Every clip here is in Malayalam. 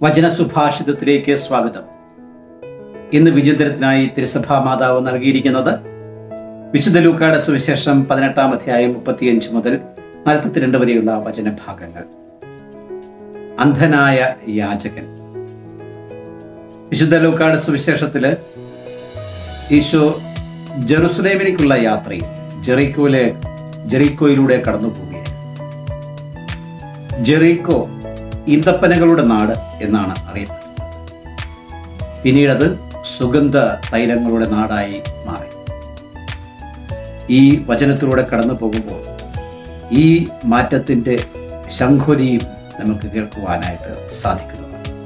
വചന സുഭാഷിതത്തിലേക്ക് സ്വാഗതം ഇന്ന് വിചിന്തനത്തിനായി തിരുസഭാ മാതാവ് നൽകിയിരിക്കുന്നത് വിശുദ്ധ ലൂക്കാട് സുവിശേഷം പതിനെട്ടാം അധ്യായം മുപ്പത്തിയഞ്ച് മുതൽ നാൽപ്പത്തിരണ്ട് വരെയുള്ള വചനഭാഗങ്ങൾ അന്ധനായ യാചകൻ വിശുദ്ധ ലൂക്കാട് സുവിശേഷത്തില് ഈശോ ജെറുസലേമിലേക്കുള്ള യാത്രയിൽ ജെറീക്കോയിലെ ജെറീക്കോയിലൂടെ കടന്നു പോവുകയാണ് ജെറീക്കോ ഈന്തപ്പനകളുടെ നാട് എന്നാണ് അറിയപ്പെടുന്നത് പിന്നീട് അത് സുഗന്ധ തൈലങ്ങളുടെ നാടായി മാറി ഈ വചനത്തിലൂടെ കടന്നു പോകുമ്പോൾ ഈ മാറ്റത്തിന്റെ ശംഖുലിയും നമുക്ക് കേൾക്കുവാനായിട്ട് സാധിക്കുന്നു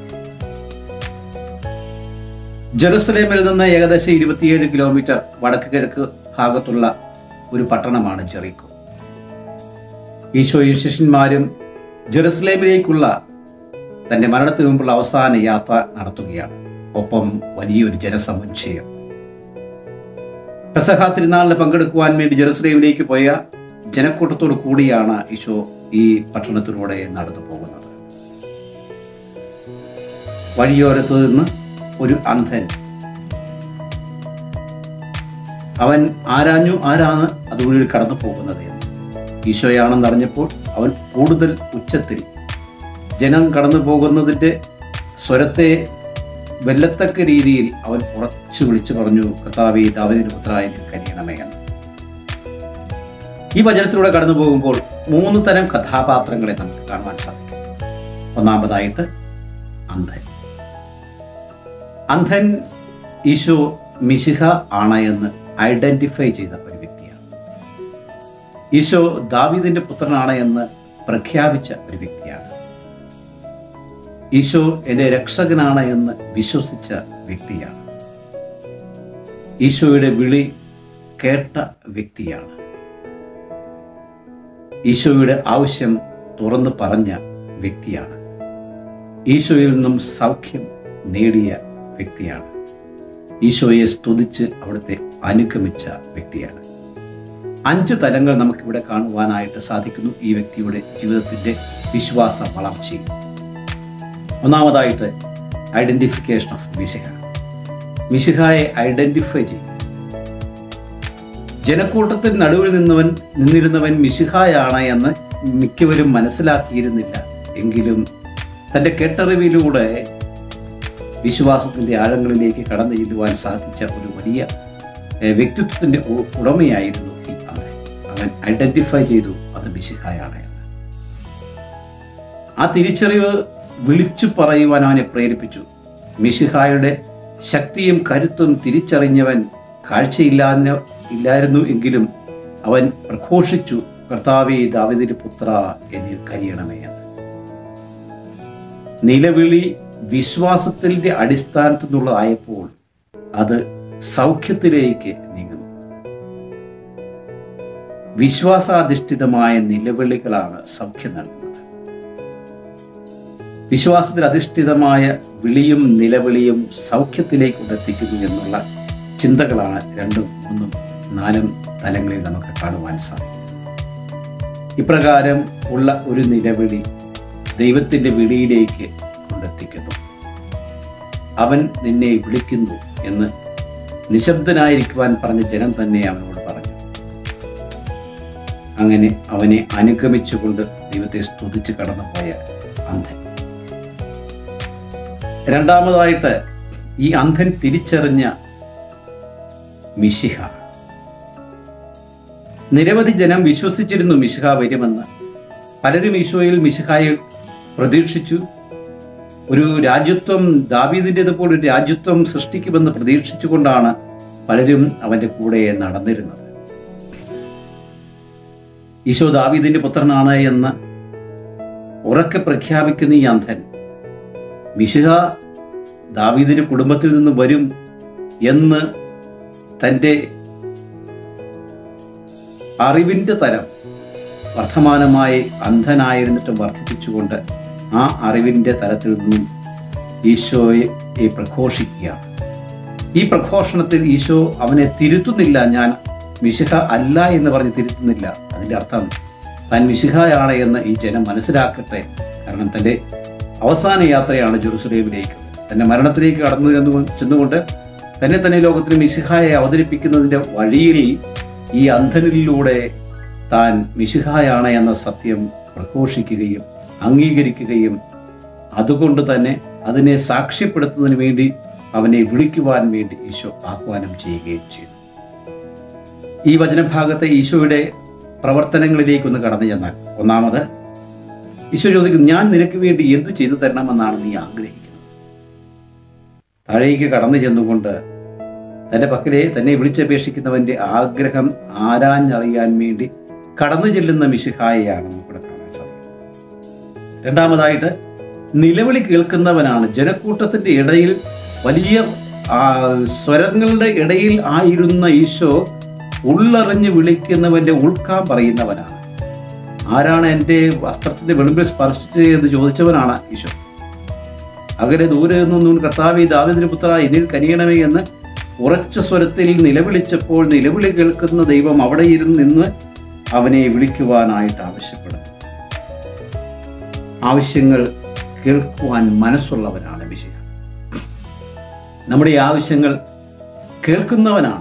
ജെറുസലേമിൽ നിന്ന് ഏകദേശം ഇരുപത്തിയേഴ് കിലോമീറ്റർ വടക്ക് കിഴക്ക് ഭാഗത്തുള്ള ഒരു പട്ടണമാണ് ജെറീക്കോ ഈശോയും ശിഷ്യന്മാരും ജെറുസലേമിലേക്കുള്ള തന്റെ മരണത്തിന് മുമ്പുള്ള അവസാന യാത്ര നടത്തുകയാണ് ഒപ്പം വലിയൊരു ജനസമുച്ചയം പെസഹ തിരുനാളിന് പങ്കെടുക്കുവാൻ വേണ്ടി ജെറുസലേമിലേക്ക് പോയ ജനക്കൂട്ടത്തോടു കൂടിയാണ് ഈശോ ഈ പട്ടണത്തിലൂടെ നടന്നു പോകുന്നത് വഴിയോരത്ത് നിന്ന് ഒരു അന്ധൻ അവൻ ആരാഞ്ഞു ആരാണ് അതുവഴി കടന്നു പോകുന്നത് എന്ന് ഈശോയാണെന്ന് അറിഞ്ഞപ്പോൾ അവൻ കൂടുതൽ ഉച്ചത്തിൽ ജനം കടന്നു പോകുന്നതിൻ്റെ സ്വരത്തെ വെല്ലത്തക്ക രീതിയിൽ അവൻ ഉറച്ചു വിളിച്ചു പറഞ്ഞു കർത്താവി ദാവതിന് പുത്രായ കനിയണമേ എന്ന് ഈ വചനത്തിലൂടെ കടന്നു പോകുമ്പോൾ മൂന്ന് തരം കഥാപാത്രങ്ങളെ നമുക്ക് കാണുവാൻ സാധിക്കും ഒന്നാമതായിട്ട് അന്ധൻ അന്ധൻ ഈശോ മിശിഹ ആണ് എന്ന് ഐഡന്റിഫൈ ചെയ്ത ഒരു വ്യക്തിയാണ് ഈശോ ദാവീദിന്റെ പുത്രനാണ് എന്ന് പ്രഖ്യാപിച്ച ഒരു വ്യക്തിയാണ് ഈശോ എൻ്റെ രക്ഷകനാണ് എന്ന് വിശ്വസിച്ച വ്യക്തിയാണ് ഈശോയുടെ വിളി കേട്ട വ്യക്തിയാണ് ഈശോയുടെ ആവശ്യം തുറന്നു പറഞ്ഞ വ്യക്തിയാണ് ഈശോയിൽ നിന്നും സൗഖ്യം നേടിയ വ്യക്തിയാണ് ഈശോയെ സ്തുതിച്ച് അവിടുത്തെ അനുഗമിച്ച വ്യക്തിയാണ് അഞ്ച് തലങ്ങൾ നമുക്കിവിടെ കാണുവാനായിട്ട് സാധിക്കുന്നു ഈ വ്യക്തിയുടെ ജീവിതത്തിന്റെ വിശ്വാസ വളർച്ചയിൽ ഒന്നാമതായിട്ട് ഐഡന്റിഫിക്കേഷൻ ഓഫ് മിശിഹ മിശിഹായെ ഐഡന്റിഫൈ ചെയ്യും ജനക്കൂട്ടത്തിൽ നടുവിൽ നിന്നവൻ നിന്നിരുന്നവൻ മിശിഹായാണ് എന്ന് മിക്കവരും മനസ്സിലാക്കിയിരുന്നില്ല എങ്കിലും തൻ്റെ കെട്ടറിവിലൂടെ വിശ്വാസത്തിന്റെ ആഴങ്ങളിലേക്ക് കടന്നു ചെല്ലുവാൻ സാധിച്ച ഒരു വലിയ ഏഹ്, വ്യക്തിത്വത്തിന്റെ ഉ- ഉടമയായിരുന്നു ഈ അന്ധൻ അവൻ ഐഡന്റിഫൈ ചെയ്തു അത് മിശിഹായാണ് എന്ന് ആ തിരിച്ചറിവ് വിളിച്ചു പറയുവാൻ അവനെ പ്രേരിപ്പിച്ചു മിശിഹായുടെ ശക്തിയും കരുത്തും തിരിച്ചറിഞ്ഞവൻ കാഴ്ചയില്ലാന്ന ഇല്ലായിരുന്നു എങ്കിലും അവൻ പ്രഘോഷിച്ചു കർത്താവേ ദാവിദിന്റെ പുത്ര എന്നിൽ കരിയണമേ എന്ന് നിലവിളി വിശ്വാസത്തിന്റെ അടിസ്ഥാനത്തിൽ നിന്നുള്ളതായപ്പോൾ അത് സൗഖ്യത്തിലേക്ക് നീങ്ങുന്നു വിശ്വാസാധിഷ്ഠിതമായ നിലവിളികളാണ് സൗഖ്യം നൽകുന്നത് വിശ്വാസത്തിൽ അധിഷ്ഠിതമായ വിളിയും നിലവിളിയും സൗഖ്യത്തിലേക്ക് കൊണ്ടെത്തിക്കുന്നു എന്നുള്ള ചിന്തകളാണ് രണ്ടും മൂന്നും നാലും തലങ്ങളിൽ നമുക്ക് കാണുവാൻ സാധിക്കും ഇപ്രകാരം ഉള്ള ഒരു നിലവിളി ദൈവത്തിന്റെ വിളിയിലേക്ക് കൊണ്ടെത്തിക്കുന്നു അവൻ നിന്നെ വിളിക്കുന്നു എന്ന് നിശബ്ദനായിരിക്കുവാൻ പറഞ്ഞ ജനം തന്നെ അവനോട് പറഞ്ഞു അങ്ങനെ അവനെ അനുഗമിച്ചുകൊണ്ട് ദൈവത്തെ സ്തുതിച്ച് കടന്നുപോയ അന്ധൻ രണ്ടാമതായിട്ട് ഈ അന്ധൻ തിരിച്ചറിഞ്ഞ മിശിഹ നിരവധി ജനം വിശ്വസിച്ചിരുന്നു മിശിഹ വരുമെന്ന് പലരും ഈശോയിൽ മിശിഹായെ പ്രതീക്ഷിച്ചു ഒരു രാജ്യത്വം ദാവീദിൻ്റെതുപോലെ ഒരു രാജ്യത്വം സൃഷ്ടിക്കുമെന്ന് പ്രതീക്ഷിച്ചുകൊണ്ടാണ് പലരും അവന്റെ കൂടെ നടന്നിരുന്നത് ഈശോ ദാവീദിന്റെ പുത്രനാണ് എന്ന് ഉറക്കെ പ്രഖ്യാപിക്കുന്ന ഈ അന്ധൻ മിശിഹ ദാവീദിന്റെ കുടുംബത്തിൽ നിന്ന് വരും എന്ന് തൻ്റെ അറിവിന്റെ തരം വർത്തമാനമായി അന്ധനായിരുന്നിട്ടും വർദ്ധിപ്പിച്ചുകൊണ്ട് ആ അറിവിന്റെ തലത്തിൽ നിന്നും ഈശോയെ ഈ പ്രഘോഷിക്കുകയാണ് ഈ പ്രഘോഷണത്തിൽ ഈശോ അവനെ തിരുത്തുന്നില്ല ഞാൻ മിശിഹ അല്ല എന്ന് പറഞ്ഞ് തിരുത്തുന്നില്ല അതിൻ്റെ അർത്ഥം താൻ മിശിഹയാണ് എന്ന് ഈ ജനം മനസ്സിലാക്കട്ടെ കാരണം തൻ്റെ അവസാന യാത്രയാണ് ജെറുസലേമിലേക്ക് തന്റെ മരണത്തിലേക്ക് കടന്നു ചെന്നു ചെന്നുകൊണ്ട് തന്നെ തന്നെ ലോകത്തിന് മിശിഹായെ അവതരിപ്പിക്കുന്നതിന്റെ വഴിയിൽ ഈ അന്ധനിലൂടെ താൻ മിശിഹായാണ് എന്ന സത്യം പ്രഘോഷിക്കുകയും അംഗീകരിക്കുകയും അതുകൊണ്ട് തന്നെ അതിനെ സാക്ഷ്യപ്പെടുത്തുന്നതിന് വേണ്ടി അവനെ വിളിക്കുവാൻ വേണ്ടി ഈശോ ആഹ്വാനം ചെയ്യുകയും ചെയ്തു ഈ വചനഭാഗത്തെ ഈശോയുടെ പ്രവർത്തനങ്ങളിലേക്കൊന്ന് കടന്നു ചെന്നാൽ ഒന്നാമത് ഈശോ ചോദിക്കും ഞാൻ നിനക്ക് വേണ്ടി എന്ത് ചെയ്തു തരണമെന്നാണ് നീ ആഗ്രഹിക്കുന്നത് താഴേക്ക് കടന്നു ചെന്നുകൊണ്ട് തന്റെ പക്കലെ തന്നെ വിളിച്ചപേക്ഷിക്കുന്നവന്റെ ആഗ്രഹം ആരാഞ്ഞറിയാൻ വേണ്ടി കടന്നു ചെല്ലുന്ന മിശിഹായെയാണ് നമുക്കിവിടെ കാണാൻ സാധിക്കുന്നത് രണ്ടാമതായിട്ട് നിലവിളി കേൾക്കുന്നവനാണ് ജനക്കൂട്ടത്തിന്റെ ഇടയിൽ വലിയ ആ, സ്വരങ്ങളുടെ ഇടയിൽ ആയിരുന്ന ഈശോ ഉള്ളറിഞ്ഞ് വിളിക്കുന്നവന്റെ ഉൾക്കാൻ പറയുന്നവനാണ് ആരാണ് എൻ്റെ വസ്ത്രത്തിന്റെ വെളുമ്പിൽ സ്പർശിച്ചത് എന്ന് ചോദിച്ചവനാണ് ഈശോ അകലെ ദൂരെ നിന്നും കർത്താവി ദാവിദിന് പുത്ര ഇതിൽ കനിയണമേ എന്ന് ഉറച്ച സ്വരത്തിൽ നിലവിളിച്ചപ്പോൾ നിലവിളി കേൾക്കുന്ന ദൈവം അവിടെ ഇരുന്ന് നിന്ന് അവനെ വിളിക്കുവാനായിട്ട് ആവശ്യപ്പെടുന്നു ആവശ്യങ്ങൾ കേൾക്കുവാൻ മനസ്സുള്ളവനാണ് വിശയ നമ്മുടെ ഈ ആവശ്യങ്ങൾ കേൾക്കുന്നവനാണ്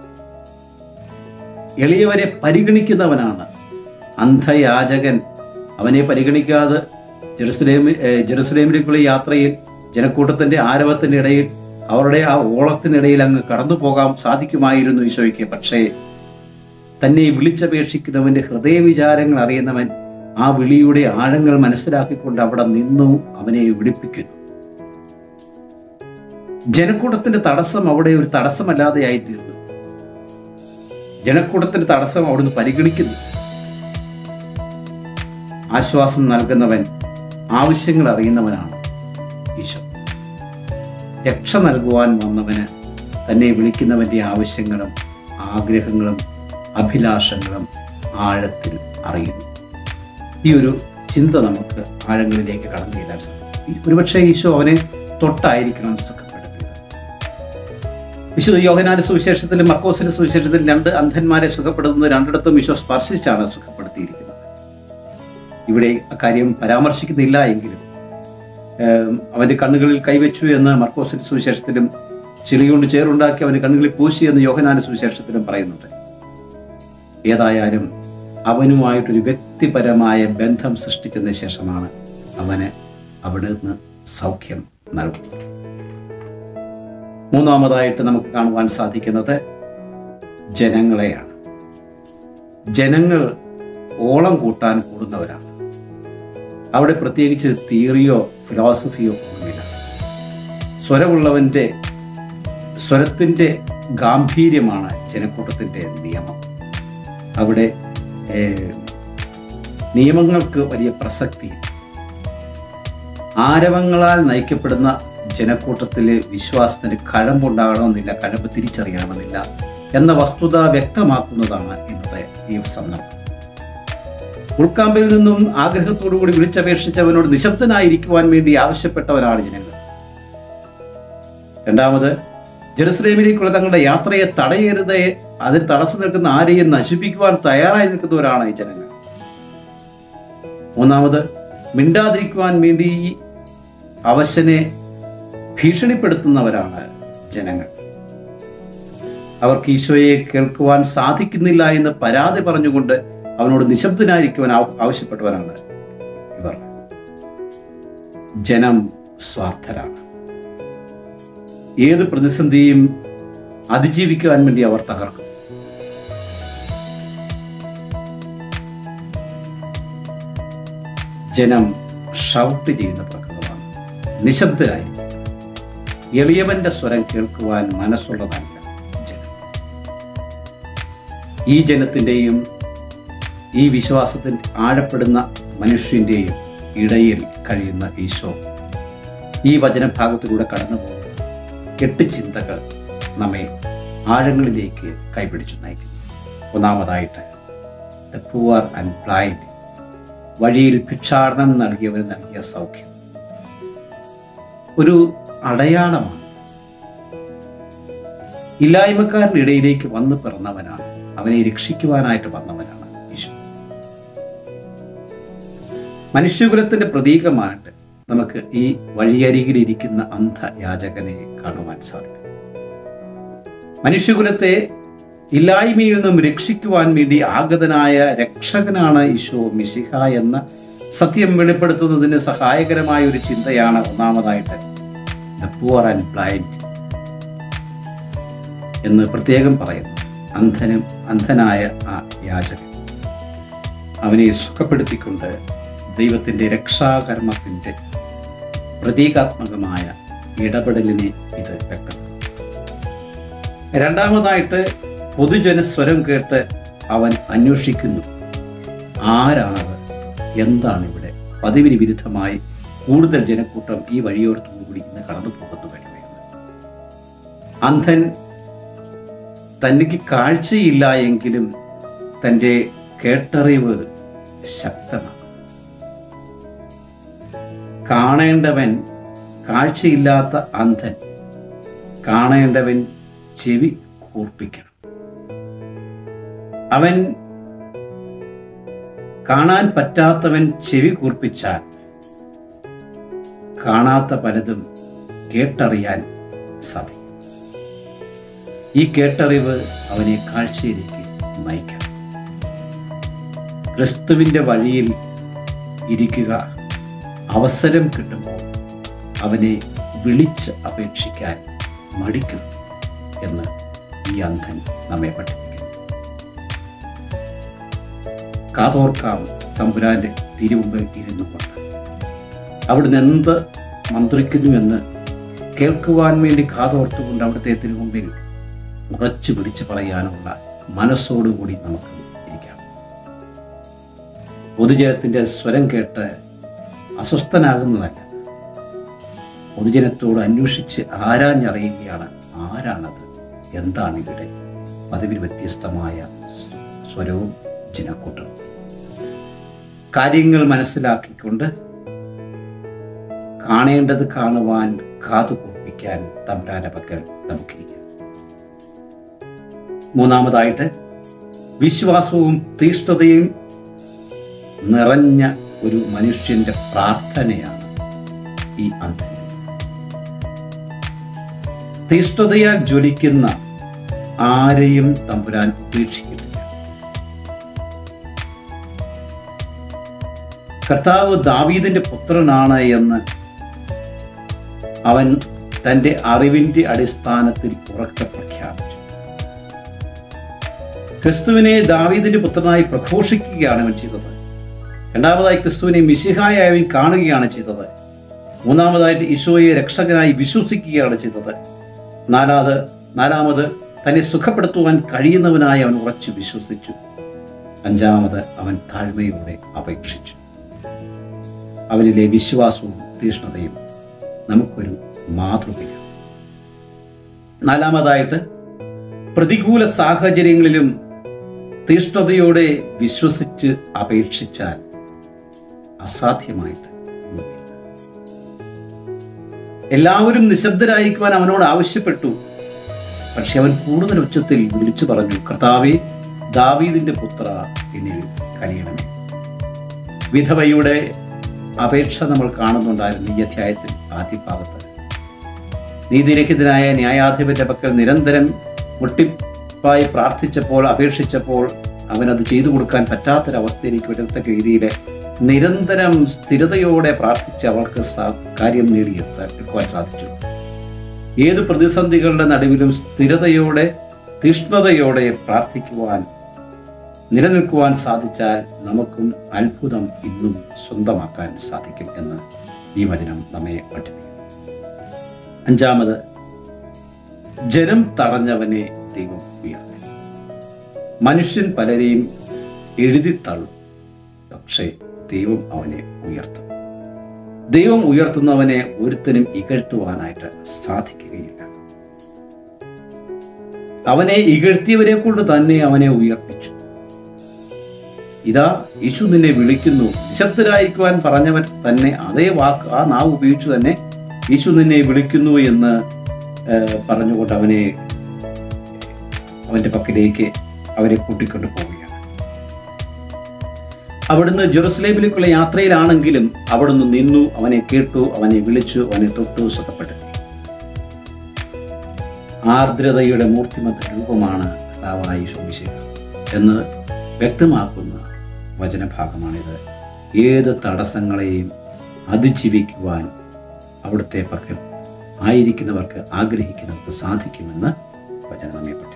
എളിയവരെ പരിഗണിക്കുന്നവനാണ് അന്ധയാചകൻ അവനെ പരിഗണിക്കാതെ ജെറുസലേമിൽ ഏഹ് ജെറുസലേമിലേക്കുള്ള യാത്രയിൽ ജനക്കൂട്ടത്തിന്റെ ആരവത്തിന്റെ ഇടയിൽ അവരുടെ ആ ഓളത്തിനിടയിൽ അങ്ങ് കടന്നു പോകാൻ സാധിക്കുമായിരുന്നു ഈശോയ്ക്ക് പക്ഷേ തന്നെ വിളിച്ചപേക്ഷിക്കുന്നവന്റെ ഹൃദയവിചാരങ്ങൾ അറിയുന്നവൻ ആ വിളിയുടെ ആഴങ്ങൾ മനസ്സിലാക്കിക്കൊണ്ട് അവിടെ നിന്നു അവനെ വിളിപ്പിക്കുന്നു ജനക്കൂട്ടത്തിന്റെ തടസ്സം അവിടെ ഒരു തടസ്സമല്ലാതെയായി തീർന്നു ജനക്കൂട്ടത്തിന്റെ തടസ്സം അവിടുന്ന് പരിഗണിക്കുന്നു ആശ്വാസം നൽകുന്നവൻ ആവശ്യങ്ങൾ അറിയുന്നവനാണ് ഈശോ രക്ഷ നൽകുവാൻ വന്നവന് തന്നെ വിളിക്കുന്നവന്റെ ആവശ്യങ്ങളും ആഗ്രഹങ്ങളും അഭിലാഷങ്ങളും ആഴത്തിൽ അറിയുന്നു ഈ ഒരു ചിന്ത നമുക്ക് ആഴങ്ങളിലേക്ക് കടന്നു ചെല്ലാൻ സാധിക്കും ഒരുപക്ഷെ ഈശോ അവനെ തൊട്ടായിരിക്കണം സുഖപ്പെടുത്തിയത് വിശുദ്ധ യോഹനാന്റെ സുവിശേഷത്തിലും മർക്കോസിന്റെ സുവിശേഷത്തിലും രണ്ട് അന്ധന്മാരെ സുഖപ്പെടുത്തുന്നത് രണ്ടിടത്തും ഈശോ സ്പർശിച്ചാണ് സുഖപ്പെടുത്തിയിരിക്കുന്നത് ഇവിടെ അക്കാര്യം പരാമർശിക്കുന്നില്ല എങ്കിലും ഏം, അവന്റെ കണ്ണുകളിൽ കൈവച്ചു എന്ന് മർക്കോസിന്റെ സുവിശേഷത്തിലും ചിളികൊണ്ട് ചേറുണ്ടാക്കി അവന്റെ കണ്ണുകളിൽ പൂശി എന്ന് യോഹനാന്റെ സുവിശേഷത്തിലും പറയുന്നുണ്ട് ഏതായാലും അവനുമായിട്ടൊരു വ്യക്തിപരമായ ബന്ധം സൃഷ്ടിച്ചതിന് ശേഷമാണ് അവന് അവിടെ നിന്ന് സൗഖ്യം നൽകുന്നത് മൂന്നാമതായിട്ട് നമുക്ക് കാണുവാൻ സാധിക്കുന്നത് ജനങ്ങളെയാണ് ജനങ്ങൾ ഓളം കൂട്ടാൻ കൂടുന്നവരാണ് അവിടെ പ്രത്യേകിച്ച് തിയറിയോ ഫിലോസഫിയോ ഒന്നുമില്ല സ്വരമുള്ളവന്റെ സ്വരത്തിന്റെ ഗാംഭീര്യമാണ് ജനക്കൂട്ടത്തിന്റെ നിയമം അവിടെ ഏഹ്, നിയമങ്ങൾക്ക് വലിയ പ്രസക്തി ആരവങ്ങളാൽ നയിക്കപ്പെടുന്ന ജനക്കൂട്ടത്തിലെ വിശ്വാസത്തിന് കഴമ്പുണ്ടാകണമെന്നില്ല കഴമ്പ് തിരിച്ചറിയണമെന്നില്ല എന്ന വസ്തുത വ്യക്തമാക്കുന്നതാണ് ഇന്നത്തെ ഈ സന്ദർഭം ഉൾക്കാമ്പിൽ നിന്നും ആഗ്രഹത്തോടു കൂടി വിളിച്ചപേക്ഷിച്ചവനോട് നിശബ്ദനായിരിക്കുവാൻ വേണ്ടി ആവശ്യപ്പെട്ടവരാണ് ജനങ്ങൾ രണ്ടാമത് ജെറുസലേമിലേക്കുള്ള തങ്ങളുടെ യാത്രയെ തടയരുത് അതിൽ തടസ്സം നിൽക്കുന്ന ആരെയും നശിപ്പിക്കുവാൻ തയ്യാറായി നിൽക്കുന്നവരാണ് ഈ ജനങ്ങൾ മൂന്നാമത് മിണ്ടാതിരിക്കുവാൻ വേണ്ടി ഈ അവശനെ ഭീഷണിപ്പെടുത്തുന്നവരാണ് ജനങ്ങൾ അവർക്ക് ഈശോയെ കേൾക്കുവാൻ സാധിക്കുന്നില്ല എന്ന് പരാതി പറഞ്ഞുകൊണ്ട് അവനോട് നിശബ്ദനായിരിക്കുവാൻ ആവ- ആവശ്യപ്പെട്ടവരാണ് ഇവർ ജനം സ്വാർത്ഥരാണ് ഏത് പ്രതിസന്ധിയും അതിജീവിക്കുവാൻ വേണ്ടി അവർ തകർക്കും ജനം ഷൗട്ട് ചെയ്യുന്ന പ്രകൃതമാണ് നിശബ്ദരായി എളിയവന്റെ സ്വരം കേൾക്കുവാൻ മനസ്സുള്ളതല്ല ജനം ഈ ജനത്തിൻ്റെയും ഈ വിശ്വാസത്തിൽ ആഴപ്പെടുന്ന മനുഷ്യൻ്റെയും ഇടയിൽ കഴിയുന്ന ഈശോ ഈ വചനഭാഗത്തിലൂടെ കടന്നു പോകും എട്ട് ചിന്തകൾ നമ്മെ ആഴങ്ങളിലേക്ക് കൈപിടിച്ചു നയിക്കുന്നു ഒന്നാമതായിട്ട് ദ പുവർ ആൻഡ് ബ്ലൈൻഡ് വഴിയിൽ ഭിക്ഷാടനം നൽകിയവർ നൽകിയ സൗഖ്യം ഒരു അടയാളമാണ് ഇല്ലായ്മക്കാരുടെ ഇടയിലേക്ക് വന്നു പിറന്നവനാണ് അവനെ രക്ഷിക്കുവാനായിട്ട് വന്നവനാണ് ഈശോ മനുഷ്യകുലത്തിന്റെ പ്രതീകമായിട്ട് നമുക്ക് ഈ വഴിയരികിലിരിക്കുന്ന അന്ധയാചകനെ കാണുവാൻ സാധിക്കും മനുഷ്യകുലത്തെ ഇല്ലായ്മയിൽ നിന്നും രക്ഷിക്കുവാൻ വേണ്ടി ആഗതനായ രക്ഷകനാണ് ഈശോ മിശിഹ എന്ന സത്യം വെളിപ്പെടുത്തുന്നതിന് സഹായകരമായ ഒരു ചിന്തയാണ് ഒന്നാമതായിട്ട് ദ പുവർ ആൻഡ് ബ്ലൈൻഡ് എന്ന് പ്രത്യേകം പറയുന്നു അന്ധനും അന്ധനായ ആ യാചകൻ അവനെ സുഖപ്പെടുത്തിക്കൊണ്ട് ദൈവത്തിൻ്റെ രക്ഷാകർമ്മത്തിൻ്റെ പ്രതീകാത്മകമായ ഇടപെടലിനെ ഇത് വ്യക്തമാക്കും രണ്ടാമതായിട്ട് പൊതുജന സ്വരം കേട്ട് അവൻ അന്വേഷിക്കുന്നു ആരാണത് എന്താണ് ഇവിടെ പതിവിന് വിരുദ്ധമായി കൂടുതൽ ജനക്കൂട്ടം ഈ വഴിയോരത്തുകൂടി ഇന്ന് കടന്നു പോകുന്നു കഴിയുന്നത് അന്ധൻ തനിക്ക് കാഴ്ചയില്ല എങ്കിലും തൻ്റെ കേട്ടറിവ് ശക്തമാണ് കാണേണ്ടവൻ കാഴ്ചയില്ലാത്ത അന്ധൻ കാണേണ്ടവൻ ചെവി കൂർപ്പിക്കണം അവൻ കാണാൻ പറ്റാത്തവൻ ചെവി കൂർപ്പിച്ചാൽ കാണാത്ത പലതും കേട്ടറിയാൻ സാധിക്കും ഈ കേട്ടറിവ് അവനെ കാഴ്ചയിലേക്ക് നയിക്കണം ക്രിസ്തുവിൻ്റെ വഴിയിൽ ഇരിക്കുക അവസരം കിട്ടുമ്പോൾ അവനെ വിളിച്ച് അപേക്ഷിക്കാൻ മടിക്കുന്നു എന്ന് ഈ അന്ധൻ നമ്മെ പഠിപ്പിക്കുന്നു കാതോർക്കാം തമ്പുരാന്റെ തിരുമുമ്പിൽ ഇരുന്നു കൊണ്ട് അവിടുന്ന് എന്ത് മന്ത്രിക്കുന്നുവെന്ന് കേൾക്കുവാൻ വേണ്ടി കാതോർത്തുകൊണ്ട് അവിടുത്തെ തിരുമുമ്പിൽ ഉറച്ചു പിടിച്ചു പറയാനുള്ള മനസ്സോടുകൂടി നമുക്ക് ഇരിക്കാം പൊതുജനത്തിന്റെ സ്വരം കേട്ട് അസ്വസ്ഥനാകുന്നതല്ല പൊതുജനത്തോട് അന്വേഷിച്ച് ആരാഞ്ഞറിയുകയാണ് ആരാണത് എന്താണ് ഇവിടെ പതിവിൽ വ്യത്യസ്തമായ സ്വരവും ജനക്കൂട്ടവും കാര്യങ്ങൾ മനസ്സിലാക്കിക്കൊണ്ട് കാണേണ്ടത് കാണുവാൻ കാതു കൂർപ്പിക്കാൻ തമ്പുരാന്റെ പക്കൽ നമുക്കിരിക്കാം മൂന്നാമതായിട്ട് വിശ്വാസവും തീഷ്ണതയും നിറഞ്ഞ ഒരു മനുഷ്യന്റെ പ്രാർത്ഥനയാണ് ഈ അന്ധൻ തീഷ്ണതയാൽ ജ്വലിക്കുന്ന ആരെയും തമ്പുരാൻ ഉപേക്ഷിക്കുന്നില്ല കർത്താവ് ദാവീദിന്റെ പുത്രനാണ് എന്ന് അവൻ തന്റെ അറിവിന്റെ അടിസ്ഥാനത്തിൽ ഉറക്കെ പ്രഖ്യാപിച്ചു ക്രിസ്തുവിനെ ദാവീദിന്റെ പുത്രനായി പ്രഘോഷിക്കുകയാണ് അവൻ ചെയ്തത് രണ്ടാമതായി ക്രിസ്തുവിനെ മിശിഹായി അവൻ കാണുകയാണ് ചെയ്തത് മൂന്നാമതായിട്ട് ഈശോയെ രക്ഷകനായി വിശ്വസിക്കുകയാണ് ചെയ്തത് നാലാമത് നാലാമത് തന്നെ സുഖപ്പെടുത്തുവാൻ കഴിയുന്നവനായി അവൻ ഉറച്ചു വിശ്വസിച്ചു അഞ്ചാമത് അവൻ താഴ്മയോടെ അപേക്ഷിച്ചു അവനിലെ വിശ്വാസവും തീഷ്ണതയും നമുക്കൊരു മാതൃകയാണ് നാലാമതായിട്ട് പ്രതികൂല സാഹചര്യങ്ങളിലും തീഷ്ണതയോടെ വിശ്വസിച്ച് അപേക്ഷിച്ചാൽ അസാധ്യമായിട്ട് ഒന്നുമില്ല എല്ലാവരും നിശബ്ദരായിരിക്കുവാൻ അവനോട് ആവശ്യപ്പെട്ടു പക്ഷെ അവൻ കൂടുതൽ ഉച്ചത്തിൽ വിളിച്ചു പറഞ്ഞു കർത്താവെ ദാവീദിന്റെ പുത്ര എന്നിൽ കനിയണമേ വിധവയുടെ അപേക്ഷ നമ്മൾ കാണുന്നുണ്ടായിരുന്നു ഈ അധ്യായത്തിൽ ആദ്യ ഭാഗത്ത് നീതിരഹിതനായ ന്യായാധിപന്റെ പക്കൽ നിരന്തരം മുട്ടിപ്പായി പ്രാർത്ഥിച്ചപ്പോൾ അപേക്ഷിച്ചപ്പോൾ അവനത് ചെയ്തു കൊടുക്കാൻ പറ്റാത്തൊരവസ്ഥയിലേക്ക് വരത്തക്ക രീതിയിൽ നിരന്തരം സ്ഥിരതയോടെ പ്രാർത്ഥിച്ച് അവൾക്ക് സാ- കാര്യം നേടിയെടുക്കാൻ സാധിച്ചു ഏത് പ്രതിസന്ധികളുടെ നടുവിലും സ്ഥിരതയോടെ തീഷ്ണതയോടെ പ്രാർത്ഥിക്കുവാൻ നിലനിൽക്കുവാൻ സാധിച്ചാൽ നമുക്കും അത്ഭുതം ഇന്നും സ്വന്തമാക്കാൻ സാധിക്കും എന്ന് ഈ വചനം നമ്മെ പഠിപ്പിക്കുന്നു അഞ്ചാമത് ജനം തടഞ്ഞവനെ ദൈവം ഉയർത്തി മനുഷ്യൻ പലരെയും എഴുതിത്തള്ളും പക്ഷേ ദൈവം അവനെ ഉയർത്തും ദൈവം ഉയർത്തുന്നവനെ ഒരുത്തനും ഇകഴ്ത്തുവാനായിട്ട് സാധിക്കുകയില്ല അവനെ ഇകഴ്ത്തിയവരെ കൊണ്ട് തന്നെ അവനെ ഉയർപ്പിച്ചു ഇതാ യേശു നിന്നെ വിളിക്കുന്നു നിശബ്ദരായിരിക്കുവാൻ പറഞ്ഞവൻ തന്നെ അതേ വാക്ക് ആ നാവ് ഉപയോഗിച്ചു തന്നെ യേശു നിന്നെ വിളിക്കുന്നു എന്ന് ഏഹ്, പറഞ്ഞുകൊണ്ട് അവനെ അവന്റെ പക്കലേക്ക് അവരെ കൂട്ടിക്കൊണ്ടു പോവുകയാണ് അവിടുന്ന് ജെറുസലേമിലേക്കുള്ള യാത്രയിലാണെങ്കിലും അവിടുന്ന് നിന്നു അവനെ കേട്ടു അവനെ വിളിച്ചു അവനെ തൊട്ടു സുഖപ്പെടുത്തി ആർദ്രതയുടെ മൂർത്തിമത്ത രൂപമാണ് കർത്താവായി ശോഭിക്കുക എന്ന് വ്യക്തമാക്കുന്ന വചനഭാഗമാണിത് ഏത് തടസ്സങ്ങളെയും അതിജീവിക്കുവാൻ അവിടുത്തെ പക്കൽ ആയിരിക്കുന്നവർക്ക് ആഗ്രഹിക്കുന്നവർക്ക് സാധിക്കുമെന്ന് വചനം നമ്മെ പഠിപ്പിക്കുന്നു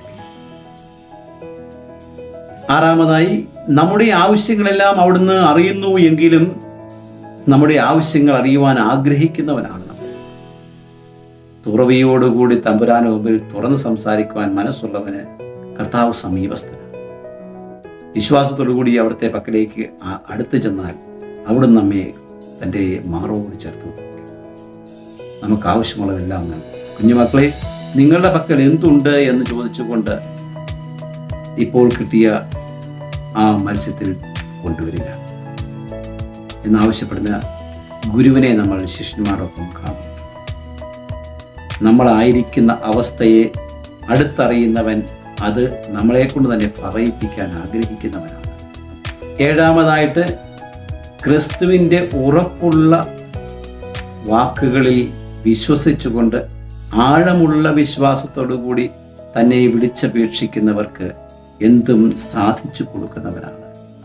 ആറാമതായി നമ്മുടെ ആവശ്യങ്ങളെല്ലാം അവിടുന്ന് അറിയുന്നു എങ്കിലും നമ്മുടെ ആവശ്യങ്ങൾ അറിയുവാൻ ആഗ്രഹിക്കുന്നവനാണ് നമ്മൾ തുറവിയോടുകൂടി തമ്പുരാന് മുമ്പിൽ തുറന്ന് സംസാരിക്കുവാൻ മനസ്സുള്ളവന് കർത്താവ് സമീപസ്ഥനാണ് വിശ്വാസത്തോടുകൂടി അവിടുത്തെ പക്കലേക്ക് ആ- അടുത്ത് ചെന്നാൽ അവിടുന്ന് നമ്മെ തൻ്റെ മാറോട് ചേർത്ത് വെക്കും. നമുക്ക് ആവശ്യമുള്ളതെല്ലാം നൽകും കുഞ്ഞുമക്കളെ നിങ്ങളുടെ പക്കൽ എന്തുണ്ട് എന്ന് ചോദിച്ചുകൊണ്ട് ഇപ്പോൾ കിട്ടിയ ആ മത്സ്യത്തിൽ കൊണ്ടുവരിക എന്നാവശ്യപ്പെടുന്ന ഗുരുവിനെ നമ്മൾ ശിഷ്യന്മാരൊപ്പം കാണും നമ്മളായിരിക്കുന്ന അവസ്ഥയെ അടുത്തറിയുന്നവൻ അത് നമ്മളെ കൊണ്ട് തന്നെ പറയിപ്പിക്കാൻ ആഗ്രഹിക്കുന്നവനാണ് ഏഴാമതായിട്ട് ക്രിസ്തുവിൻ്റെ ഉറപ്പുള്ള വാക്കുകളിൽ വിശ്വസിച്ചുകൊണ്ട് ആഴമുള്ള വിശ്വാസത്തോടുകൂടി തന്നെ വിളിച്ചപേക്ഷിക്കുന്നവർക്ക് എന്തും സാധിച്ചു കൊടുക്കുന്നവരാണ്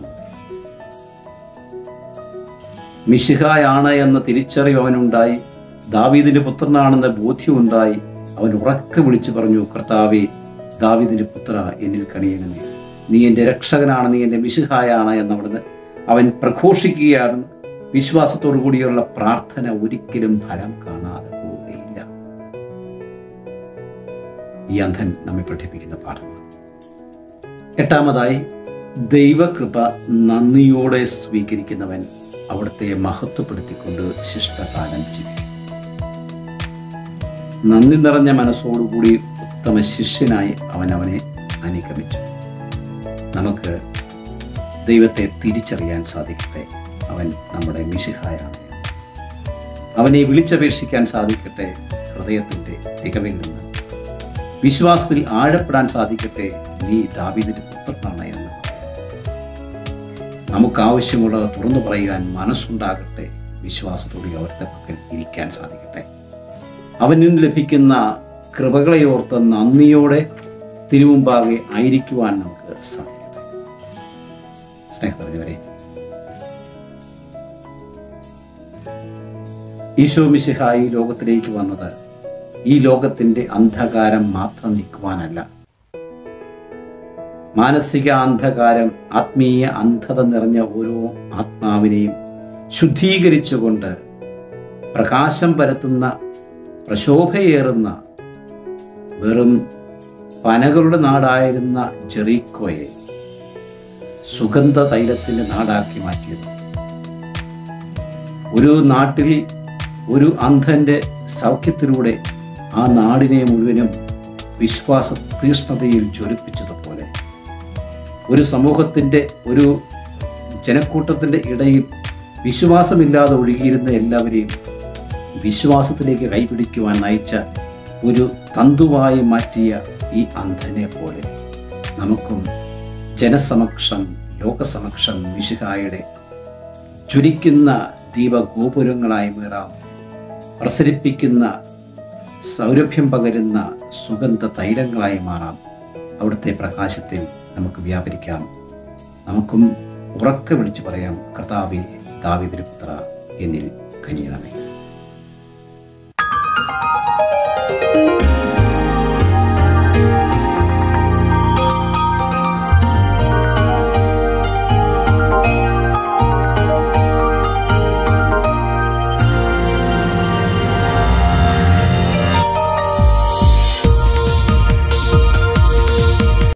മിശിഹായാണ് എന്ന തിരിച്ചറിവ് അവനുണ്ടായി ദാവീദിന്റെ പുത്രനാണെന്ന ബോധ്യമുണ്ടായി അവൻ ഉറക്കെ വിളിച്ചു പറഞ്ഞു കർത്താവെ ദാവീദിന്റെ പുത്ര എന്നിൽ കണിയണമേ നീ എൻ്റെ രക്ഷകനാണ് നീ എൻ്റെ മിശിഹായാണ് എന്നവിടുന്ന് അവൻ പ്രഘോഷിക്കുകയാണ് വിശ്വാസത്തോടു കൂടിയുള്ള പ്രാർത്ഥന ഒരിക്കലും ഫലം കാണാതെ പോവുകയില്ല ഈ അന്ധൻ നമ്മെ പഠിപ്പിക്കുന്ന പാഠമാണ് എട്ടാമതായി ദൈവകൃപ നന്ദിയോടെ സ്വീകരിക്കുന്നവൻ അവിടുത്തെ മഹത്വപ്പെടുത്തിക്കൊണ്ട് ശിഷ്ടകാലം ജീവിക്കും നന്ദി നിറഞ്ഞ മനസ്സോടുകൂടി ഉത്തമ ശിഷ്യനായി അവൻ അവനെ അനുഗമിച്ചു നമുക്ക് ദൈവത്തെ തിരിച്ചറിയാൻ സാധിക്കട്ടെ അവൻ നമ്മുടെ മിശിഹായാണ് അവനെ വിളിച്ചപേക്ഷിക്കാൻ സാധിക്കട്ടെ ഹൃദയത്തിൻ്റെ തികവിൽ നിന്ന് വിശ്വാസത്തിൽ ആഴപ്പെടാൻ സാധിക്കട്ടെ നീ ദാവീദിന്റെ പുത്രനാണ് എന്ന് നമുക്ക് ആവശ്യമുള്ളത് തുറന്നു പറയുവാൻ മനസ്സുണ്ടാകട്ടെ വിശ്വാസത്തോടെ അവിടുത്തെ പക്കൽ ഇരിക്കാൻ സാധിക്കട്ടെ അവനിൽ നിന്ന് ലഭിക്കുന്ന കൃപകളെ ഓർത്ത് നന്ദിയോടെ തിരുമുമ്പാകെ ആയിരിക്കുവാൻ നമുക്ക് സാധിക്കട്ടെ സ്നേഹം പറഞ്ഞവരെ ഈശോ മിശിഹായി ലോകത്തിലേക്ക് വന്നത് ഈ ലോകത്തിന്റെ അന്ധകാരം മാത്രം നീക്കുവാനല്ല മാനസിക അന്ധകാരം ആത്മീയ അന്ധത നിറഞ്ഞ ഓരോ ആത്മാവിനെയും ശുദ്ധീകരിച്ചുകൊണ്ട് പ്രകാശം പരത്തുന്ന പ്രശോഭയേറുന്ന വെറും പനകളുടെ നാടായിരുന്ന ജെറീക്കോയെ സുഗന്ധ തൈലത്തിന്റെ നാടാക്കി മാറ്റിയത് ഒരു നാട്ടിൽ ഒരു അന്ധന്റെ സൗഖ്യത്തിലൂടെ ആ നാടിനെ മുഴുവനും വിശ്വാസ തീഷ്ണതയിൽ ജ്വലിപ്പിച്ചതുപോലെ ഒരു സമൂഹത്തിൻ്റെ ഒരു ജനക്കൂട്ടത്തിൻ്റെ ഇടയിൽ വിശ്വാസമില്ലാതെ ഒഴുകിയിരുന്ന എല്ലാവരെയും വിശ്വാസത്തിലേക്ക് കൈപിടിക്കുവാൻ നയിച്ച ഒരു തന്തുവായി മാറ്റിയ ഈ അന്ധനെ പോലെ നമുക്കും ജനസമക്ഷം ലോകസമക്ഷം മിശിഹായുടെ ജ്വലിക്കുന്ന ദീപഗോപുരങ്ങളായി മാറാം പ്രസരിപ്പിക്കുന്ന സൗരഭ്യം പകരുന്ന സുഗന്ധ തൈലങ്ങളായി മാറാം അവിടുത്തെ പ്രകാശത്തിൽ നമുക്ക് വ്യാപരിക്കാം നമുക്കും ഉറക്കെ വിളിച്ചു പറയാം കർത്താവെ ദാവിദിന് പുത്ര എന്നിൽ കനിയണമേ